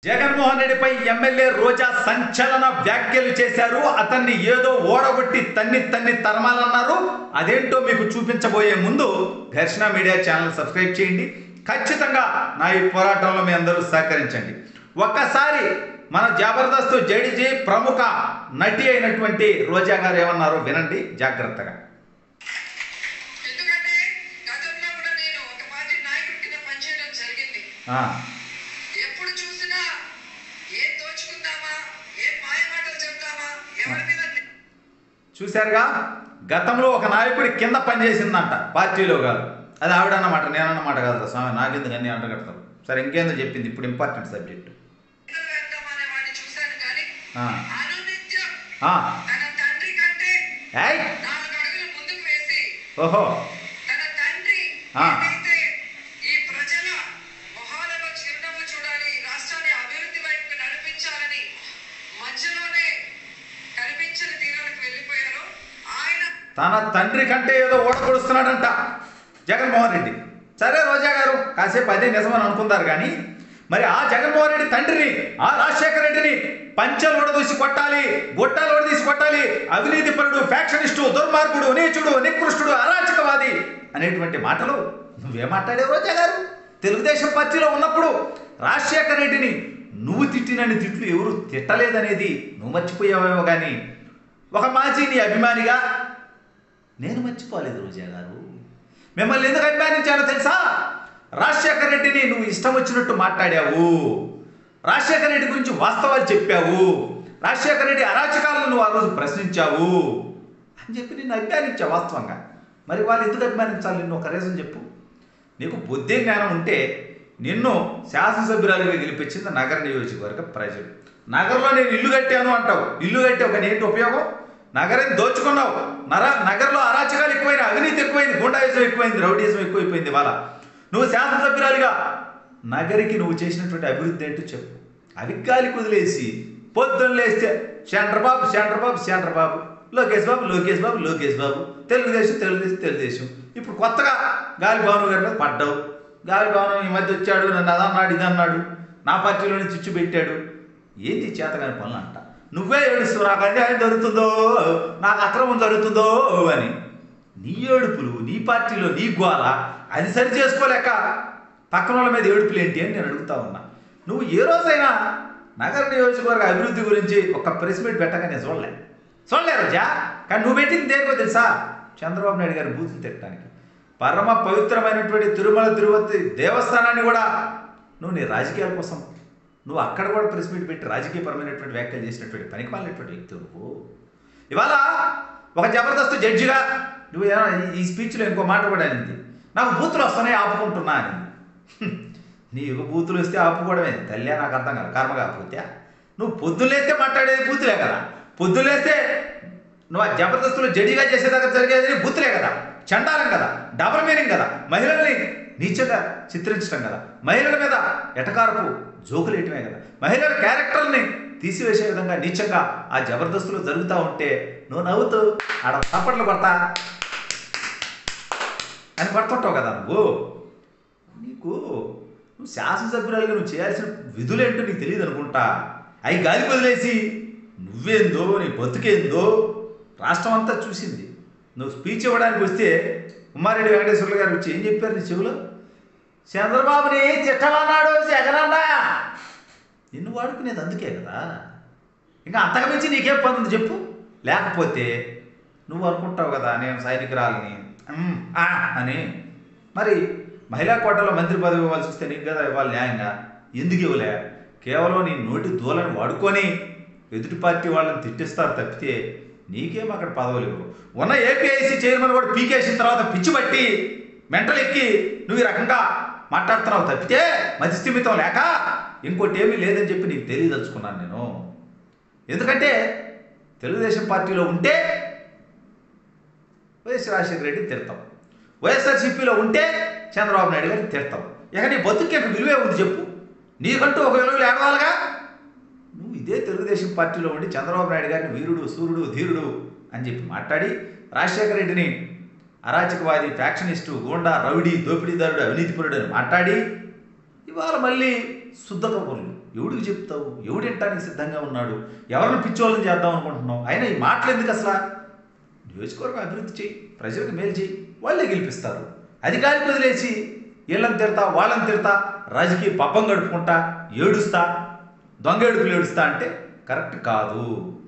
జగన్మోహన్ రెడ్డిపై ఎమ్మెల్యే రోజా సంచలన వ్యాఖ్యలు చేశారు అతన్ని ఏదో ఓడగొట్టి తన్ని తన్ని తరమాలన్నారు అదేంటో మీకు చూపించబోయే ముందు ఘర్షణ మీడియా ఛానల్ సబ్స్క్రైబ్ చేయండి ఖచ్చితంగా నా ఈ పోరాటంలో మీ అందరూ సహకరించండి ఒక్కసారి మన జబర్దస్త్ జడిజి ప్రముఖ నటి అయినటువంటి రోజా గారు ఏమన్నారో వినండి జాగ్రత్తగా ఎందుకంటే గతంలో కూడా నేను ఒక పార్టీ నాయకుడి కింద పనిచేయడం జరిగింది ఆ, ఎప్పుడు చూసినా ఏం దోచుకుందామా ఏం మాయ మాటలు చెప్తామా ఎవరి మీద చూశారుగా గతంలో ఒక నాయకుడి కింద పనిచేసిందంట పార్టీలో కాదు అది ఆవిడన్నమాట నేనన్నమాట కాదు స్వామి నాకెందుకు అన్ని అంటగడతారు సరే ఇంకేందో చెప్పింది ఇప్పుడు ఇంపార్టెంట్ సబ్జెక్ట్ నిందలు వేద్దామా అనే వాడిని చూశాను కానీ ఆ. అనునిత్యం ఆ, తన తండ్రి కంటే ఏయ్ నాలుగు అడుగులు ముందుకు వేసి ఓహో తన తండ్రి ఆ. ఏదైతే ఈ ప్రజల మొహాలలో చిరునవ్వు చూడాలి ఈ రాష్ట్రాన్ని అభివృద్ధి వైపుకు నడిపించాలని మధ్యలోనే కనిపించని తీరాలకు వెళ్ళిపోయారో ఆయన తన తండ్రి కంటే ఏదో ఓడగొడుస్తున్నాడంట జగన్మోహన్ రెడ్డి సరే రోజా గారు కాసేపు అదే నిజమని అనుకుందారు కానీ మరి ఆ జగన్మోహన్ రెడ్డి తండ్రిని ఆ రాజశేఖర రెడ్డిని పంచలు ఓడదూసి కొట్టాలి గొట్టాలు ఓడదీసి కొట్టాలి అవినీతిపరుడు ఫ్యాక్షనిస్టు దుర్మార్గుడు నీచుడు నికృష్టుడు అరాచకవాది అనేటువంటి మాటలు నువ్వే మాట్లాడావు రోజా గారు తెలుగుదేశం పార్టీలో ఉన్నప్పుడు రాజశేఖర రెడ్డిని నువ్వు తిట్టినని తిట్లు ఎవరు తిట్టలేదనేది నువ్వు మర్చిపోయావేమో కానీ ఒక మాజీ నీ అభిమానిగా నేను మర్చిపోలేదు రోజా గారు మిమ్మల్ని ఎందుకు అభిమానించానో తెలుసా రాజశేఖర రెడ్డిని నువ్వు ఇష్టం వచ్చినట్టు మాట్లాడావు రాజశేఖర రెడ్డి గురించి వాస్తవాలు చెప్పావు రాజశేఖర రెడ్డి అరాచకాలను నువ్వు ఆ రోజు ప్రశ్నించావు అని చెప్పి నిన్ను అభిమానించా వాస్తవంగా మరి వాళ్ళు ఎందుకు అభిమానించాలి నిన్ను ఒక రీజన్ చెప్పు నీకు బుద్ధి జ్ఞానం ఉంటే నిన్ను శాసనసభ్యురాలుగా గెలిపించింది నగర నియోజకవర్గ ప్రజలు నగరంలో నేను ఇల్లు కట్టాను అంటావు ఇల్లు కట్టే ఒక ఏంటి ఉపయోగం నగరం దోచుకున్నావు నర నగరంలో అరాచకాలు ఎక్కువైన అవినీతి ఎక్కువైంది గుండాయిజం ఎక్కువైంది రౌడీజం ఎక్కువైపోయింది ఇవాళ నువ్వు శాసనసభ్యురాలుగా నగరికి నువ్వు చేసినటువంటి అభివృద్ధి ఏంటో చెప్పు అవిగాలి కుదిలేసి పొద్దున్న లేస్తే చంద్రబాబు చంద్రబాబు చంద్రబాబు లోకేష్ బాబు లోకేష్ బాబు లోకేష్ బాబు తెలుగుదేశం తెలుగుదేశం తెలుగుదేశం ఇప్పుడు కొత్తగా గాలి భవన్ గారి మీద పడ్డావు గాలి భవనం ఈ మధ్య వచ్చాడు నన్ను అదన్నాడు ఇదన్నాడు నా పార్టీలోనే చిచ్చు పెట్టాడు ఏంది చేతగాని పనులు అంట నువ్వే ఏడుస్తావు నాకు అన్యాయం జరుగుతుందో నాకు అక్రమం జరుగుతుందో అని నీ ఏడుపులు నీ పార్టీలో నీ గోల అది సరి చేసుకోలేక పక్కన వాళ్ళ మీద ఏడుపులు ఏంటి అని నేను అడుగుతా ఉన్నా నువ్వు ఏ రోజైనా నగర నియోజకవర్గ అభివృద్ధి గురించి ఒక ప్రెస్ మీట్ పెట్టగా నేను చూడలే చూడలే రోజా కానీ నువ్వు పెట్టింది దేనికో తెలుసా చంద్రబాబు నాయుడు గారి బూతులు తిట్టడానికి పరమ పవిత్రమైనటువంటి తిరుమల తిరుపతి దేవస్థానాన్ని కూడా నువ్వు నీ రాజకీయాల కోసం నువ్వు అక్కడ కూడా ప్రెస్ మీట్ పెట్టి రాజకీయపరమైనటువంటి వ్యాఖ్యలు చేసినటువంటి పనికి మాలినటువంటి వ్యక్తి నువ్వు ఇవాళ ఒక జబర్దస్త్ జడ్జిగా నువ్వు ఏమన్నా ఈ- ఈ స్పీచ్లో ఇంకో మాట కూడా అనింది నాకు బూతులు వస్తున్నాయి ఆపుకుంటున్నా అని హ్మ్. నీకు బూతులు వస్తే ఆపుకోవడమే తల్లి నాకు అర్థం కాదు కర్మ కాకపోతే నువ్వు పొద్దులేస్తే మాట్లాడేది బూతులే కదా పొద్దులేస్తే నువ్వు ఆ జబర్దస్తులు జడ్జిగా చేసేదాకా జరిగేది బూతులే కదా చండాలం కదా డబల్ మీనింగ్ కదా మహిళల్ని నీచంగా చిత్రించడం కదా మహిళల మీద ఎటకారపు జోకులేయటమే కదా మహిళల క్యారెక్టర్ని తీసివేసే విధంగా నీచంగా ఆ జబర్దస్తులు జరుగుతూ ఉంటే నువ్వు నవ్వుతూ ఆడ తప్పట్లు కొడతా అని పడుతుంటావు కదా నువ్వు నీకు నువ్వు శాసనసభ్యురాలుగా నువ్వు చేయాల్సిన విధులేంటో నీకు తెలియదు అనుకుంటా అవి గాలి వదిలేసి నువ్వేందో నీ బతుకేందో రాష్ట్రం అంతా చూసింది నువ్వు స్పీచ్ ఇవ్వడానికి వస్తే ఉమ్మారెడ్డి వెంకటేశ్వర్లు గారు వచ్చి ఏం చెప్పారు నీ చెవులో చంద్రబాబుని తిట్టమన్నాడు జగనన్నా నిన్ను వాడుకునేది అందుకే కదా ఇంకా అంతకుమించి నీకేం పని ఉంది చెప్పు లేకపోతే నువ్వు అనుకుంటావు కదా నేను సైనికురాలని ఉమ్, ఆ అని మరి మహిళా కోటలో మంత్రి పదవి ఇవ్వాల్సి వస్తే నీకు కదా ఇవ్వాలి న్యాయంగా ఎందుకు ఇవ్వలే కేవలం నీ నోటి దూలను వాడుకొని ఎదుటి పార్టీ వాళ్ళని తిట్టిస్తారు తప్పితే నీకేం అక్కడ పదవులు ఇవ్వవు ఉన్న ఏపీఐసీ చైర్మన్ కూడా పీకేసిన తర్వాత పిచ్చి పట్టి మెంటల్ ఎక్కి నువ్వు ఈ రకంగా మాట్లాడుతున్నావు తప్పితే మతిస్థిమితం లేక ఇంకోటి ఏమీ లేదని చెప్పి నీకు తెలియదలుచుకున్నాను నేను ఎందుకంటే తెలుగుదేశం పార్టీలో ఉంటే వైఎస్ రాజశేఖర రెడ్డి తిడతాం వైఎస్ఆర్సీపీలో ఉంటే చంద్రబాబు నాయుడు గారిని తిడతాం ఇక నీ బతుక్కి విలువే ఉంది చెప్పు నీకంటూ ఒక విలువలు ఏడవాలిగా నువ్వు ఇదే తెలుగుదేశం పార్టీలో ఉండి చంద్రబాబు నాయుడు గారిని వీరుడు సూర్యుడు ధీరుడు అని చెప్పి మాట్లాడి రాజశేఖర రెడ్డిని అరాచకవాది ఫ్యాక్షనిస్టు గూండా రౌడీ దోపిడీదారుడు అవినీతిపరుడు అని మాట్లాడి ఇవాళ మళ్ళీ శుద్ధ కబుర్లు ఎవడికి చెప్తావు ఎవడు వినటానికి సిద్ధంగా ఉన్నాడు ఎవరిని పిచ్చోళ్ళని చేద్దాం అనుకుంటున్నావు అయినా ఈ మాటలు ఎందుకు అసలు నియోజకవర్గం అభివృద్ధి చేయి ప్రజలకు మేలు చేయి వాళ్ళే గెలిపిస్తారు అధికారికి వదిలేసి వీళ్ళని తిడతా వాళ్ళని తిడతా రాజకీయ పబ్బం గడుపుకుంటా ఏడుస్తా దొంగ ఏడుపులు ఏడుస్తా అంటే కరెక్ట్ కాదు